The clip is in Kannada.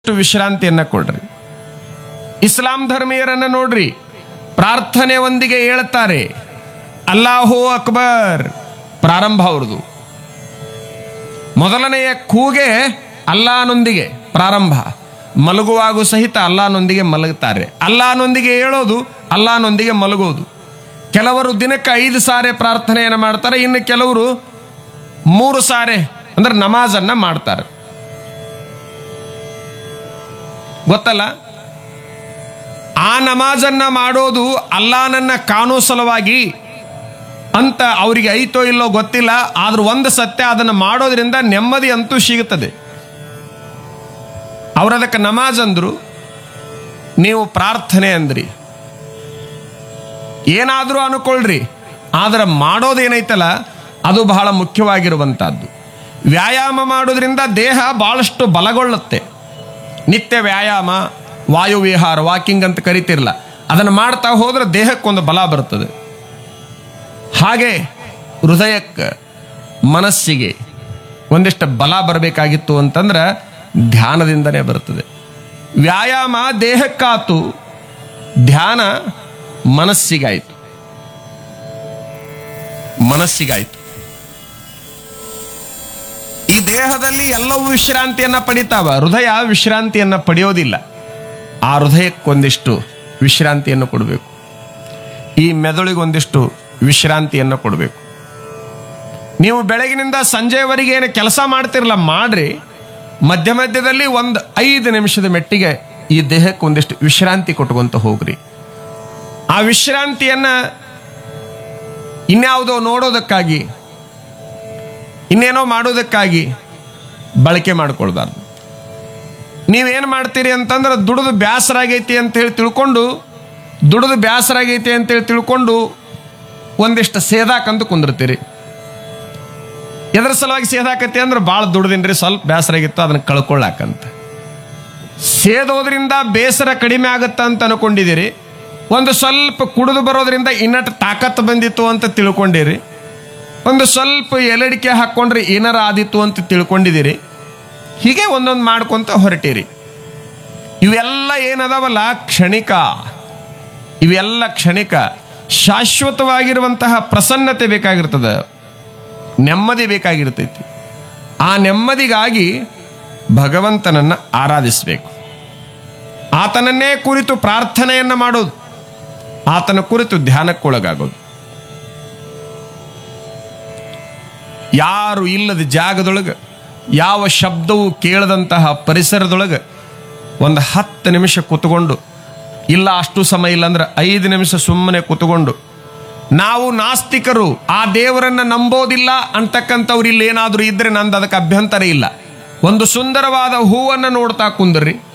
ಅಷ್ಟು ವಿಶ್ರಾಂತಿಯನ್ನ ಕೊಡ್ರಿ ಇಸ್ಲಾಂ ಧರ್ಮೀಯರನ್ನ ನೋಡ್ರಿ ಪ್ರಾರ್ಥನೆಯೊಂದಿಗೆ ಹೇಳ್ತಾರೆ ಅಲ್ಲಾಹು ಅಕ್ಬರ್ ಪ್ರಾರಂಭ ಅವ್ರದು ಮೊದಲನೆಯ ಕೂಗೆ ಅಲ್ಲಾನೊಂದಿಗೆ ಪ್ರಾರಂಭ ಮಲಗುವಾಗೂ ಸಹಿತ ಅಲ್ಲಾನೊಂದಿಗೆ ಮಲಗುತ್ತಾರೆ ಅಲ್ಲಾನೊಂದಿಗೆ ಹೇಳೋದು ಅಲ್ಲಾನೊಂದಿಗೆ ಮಲಗೋದು ಕೆಲವರು ದಿನಕ್ಕೆ ಐದು ಸಾರೆ ಪ್ರಾರ್ಥನೆಯನ್ನು ಮಾಡ್ತಾರೆ ಇನ್ನು ಕೆಲವರು ಮೂರು ಸಾರೆ ಅಂದ್ರೆ ನಮಾಜನ್ನ ಮಾಡ್ತಾರೆ ಗೊತ್ತಲ್ಲ ಆ ನಮಾಜನ್ನ ಮಾಡೋದು ಅಲ್ಲಾನನ್ನ ಕಾಣೋ ಸಲುವಾಗಿ ಅಂತ ಅವರಿಗೆ ಐತೋ ಇಲ್ಲೋ ಗೊತ್ತಿಲ್ಲ ಆದ್ರೂ ಒಂದು ಸತ್ಯ ಅದನ್ನು ಮಾಡೋದ್ರಿಂದ ನೆಮ್ಮದಿ ಅಂತೂ ಸಿಗುತ್ತದೆ ಅವರದಕ್ಕೆ ನಮಾಜ್ ಅಂದ್ರು ನೀವು ಪ್ರಾರ್ಥನೆ ಅಂದ್ರಿ ಏನಾದರೂ ಅನ್ಕೊಳ್ರಿ ಆದ್ರೆ ಮಾಡೋದೇನೈತಲ್ಲ ಅದು ಬಹಳ ಮುಖ್ಯವಾಗಿರುವಂತಹದ್ದು ವ್ಯಾಯಾಮ ಮಾಡೋದ್ರಿಂದ ದೇಹ ಬಹಳಷ್ಟು ಬಲಗೊಳ್ಳುತ್ತೆ ನಿತ್ಯ ವ್ಯಾಯಾಮ ವಾಯು ವಿಹಾರ ವಾಕಿಂಗ್ ಅಂತ ಕರಿತಿರಲ್ಲ ಅದನ್ನು ಮಾಡ್ತಾ ಹೋದ್ರೆ ದೇಹಕ್ಕೊಂದು ಬಲ ಬರ್ತದೆ ಹಾಗೆ ಹೃದಯಕ್ಕೆ ಮನಸ್ಸಿಗೆ ಒಂದಿಷ್ಟು ಬಲ ಬರಬೇಕಾಗಿತ್ತು ಅಂತಂದ್ರೆ ಧ್ಯಾನದಿಂದನೇ ಬರ್ತದೆ ವ್ಯಾಯಾಮ ದೇಹಕ್ಕಾತು ಧ್ಯಾನ ಮನಸ್ಸಿಗಾಯ್ತು ಮನಸ್ಸಿಗಾಯ್ತು ಈ ದೇಹದಲ್ಲಿ ಎಲ್ಲವೂ ವಿಶ್ರಾಂತಿಯನ್ನ ಪಡಿತಾವ ಹೃದಯ ವಿಶ್ರಾಂತಿಯನ್ನ ಪಡೆಯೋದಿಲ್ಲ ಆ ಹೃದಯಕ್ಕೊಂದಿಷ್ಟು ವಿಶ್ರಾಂತಿಯನ್ನು ಕೊಡಬೇಕು ಈ ಮೆದುಳಿಗೊಂದಿಷ್ಟು ವಿಶ್ರಾಂತಿಯನ್ನು ಕೊಡಬೇಕು ನೀವು ಬೆಳಗಿನಿಂದ ಸಂಜೆವರೆಗೆ ಏನು ಕೆಲಸ ಮಾಡ್ತಿರಲ್ಲ ಮಾಡ್ರಿ ಮಧ್ಯ ಮಧ್ಯದಲ್ಲಿ ಒಂದು ಐದು ನಿಮಿಷದ ಮೆಟ್ಟಿಗೆ ಈ ದೇಹಕ್ಕೆ ಒಂದಿಷ್ಟು ವಿಶ್ರಾಂತಿ ಕೊಟ್ಕೊಂತ ಹೋಗ್ರಿ ಆ ವಿಶ್ರಾಂತಿಯನ್ನ ಇನ್ಯಾವುದೋ ನೋಡೋದಕ್ಕಾಗಿ ಇನ್ನೇನೋ ಮಾಡೋದಕ್ಕಾಗಿ ಬಳಕೆ ಮಾಡ್ಕೊಳ್ಬಾರ್ದು ನೀವೇನು ಮಾಡ್ತೀರಿ ಅಂತಂದ್ರೆ ದುಡಿದು ಬೇಸರ ಆಗೈತಿ ಅಂತ ಹೇಳಿ ತಿಳ್ಕೊಂಡು ದುಡಿದು ಬೇಸರ ಆಗೈತಿ ಅಂತೇಳಿ ತಿಳ್ಕೊಂಡು ಒಂದಿಷ್ಟು ಸೇದಾಕಂತ ಕುಂದಿರ್ತೀರಿ ಎದ್ರ ಸಲುವಾಗಿ ಸೇದಾಕತಿ ಅಂದ್ರೆ ಭಾಳ ದುಡ್ದಿನ್ರಿ ಸ್ವಲ್ಪ ಬೇಸರ ಆಗಿತ್ತು ಅದನ್ನ ಕಳ್ಕೊಳ್ಳಾಕಂತ ಸೇದೋದ್ರಿಂದ ಬೇಸರ ಕಡಿಮೆ ಆಗುತ್ತ ಅಂತ ಅನ್ಕೊಂಡಿದ್ದೀರಿ ಒಂದು ಸ್ವಲ್ಪ ಕುಡಿದು ಬರೋದ್ರಿಂದ ಇನ್ನಟ್ಟು ತಾಕತ್ತು ಬಂದಿತ್ತು ಅಂತ ತಿಳ್ಕೊಂಡಿರಿ ಒಂದು ಸ್ವಲ್ಪ ಎಲಡಿಕೆ ಹಾಕ್ಕೊಂಡ್ರೆ ಏನಾರ ಆದಿತ್ತು ಅಂತ ತಿಳ್ಕೊಂಡಿದ್ದೀರಿ ಹೀಗೆ ಒಂದೊಂದು ಮಾಡ್ಕೊಂತ ಹೊರಟಿರಿ ಇವೆಲ್ಲ ಏನದಾವಲ್ಲ ಕ್ಷಣಿಕ ಇವೆಲ್ಲ ಕ್ಷಣಿಕ ಶಾಶ್ವತವಾಗಿರುವಂತಹ ಪ್ರಸನ್ನತೆ ಬೇಕಾಗಿರ್ತದೆ ನೆಮ್ಮದಿ ಬೇಕಾಗಿರ್ತೈತಿ ಆ ನೆಮ್ಮದಿಗಾಗಿ ಭಗವಂತನನ್ನ ಆರಾಧಿಸಬೇಕು ಆತನನ್ನೇ ಕುರಿತು ಪ್ರಾರ್ಥನೆಯನ್ನ ಮಾಡೋದು ಆತನ ಕುರಿತು ಧ್ಯಾನಕ್ಕೊಳಗಾಗೋದು ಯಾರು ಇಲ್ಲದ ಜಾಗದೊಳಗೆ ಯಾವ ಶಬ್ದವು ಕೇಳದಂತಹ ಪರಿಸರದೊಳಗೆ ಒಂದು ಹತ್ತು ನಿಮಿಷ ಕೂತ್ಕೊಂಡು ಇಲ್ಲ ಅಷ್ಟು ಸಮಯ ಇಲ್ಲ ಅಂದ್ರೆ ಐದು ನಿಮಿಷ ಸುಮ್ಮನೆ ಕೂತ್ಕೊಂಡು ನಾವು ನಾಸ್ತಿಕರು ಆ ದೇವರನ್ನ ನಂಬೋದಿಲ್ಲ ಅಂತಕ್ಕಂಥವ್ರು ಇಲ್ಲಿ ಏನಾದರೂ ಇದ್ರೆ ನಂದು ಅದಕ್ಕೆ ಅಭ್ಯಂತರ ಇಲ್ಲ ಒಂದು ಸುಂದರವಾದ ಹೂವನ್ನು ನೋಡ್ತಾ ಕುಂದ್ರಿ